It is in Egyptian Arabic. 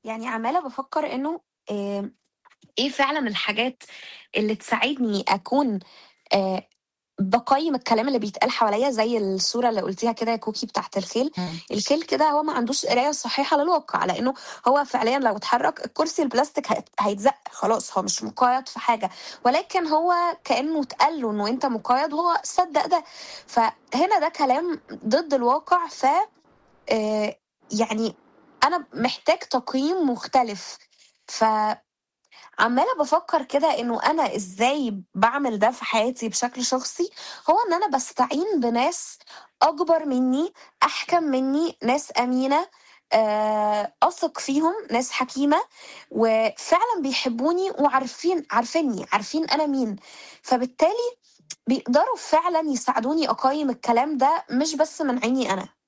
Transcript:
يعني عمالة بافكّر إنه آمم إيه فعلًا الحاجات اللي تساعدني أكون آآ باقيّم الكلام اللي بيتقال حواليّا زي الصورة اللي قُلتيها كده يا كوكي بتاعة الخيل، إمم. الخيل كده هو ما عندوش قراية صحيحة للواقع، لإنه هو فعليًا لو اتحرّك الكرسي البلاستيك هيت هيتزق خلاص هو مش مُقيّد في حاجة، ولكن هو كإنه اتقال له إنه أنت مُقيّد وهو صدّق ده، فهنا ده كلام ضد الواقع ف آآ يعني أنا محتاج تقييم مختلف، ف عمّالة بافكّر كده إنه أنا إزاي باعمل ده في حياتي بشكل شخصي، هو إن أنا باستعين بناس أكبر منّي، أحكم منّي، ناس أمينة آآ أثق فيهم، ناس حكيمة وفعلًا بيحبوني وعارفين عارفينّي، عارفين أنا مين، فبالتالي بيقدروا فعلًا يساعدوني أقيّم الكلام ده مش بس من عيني أنا.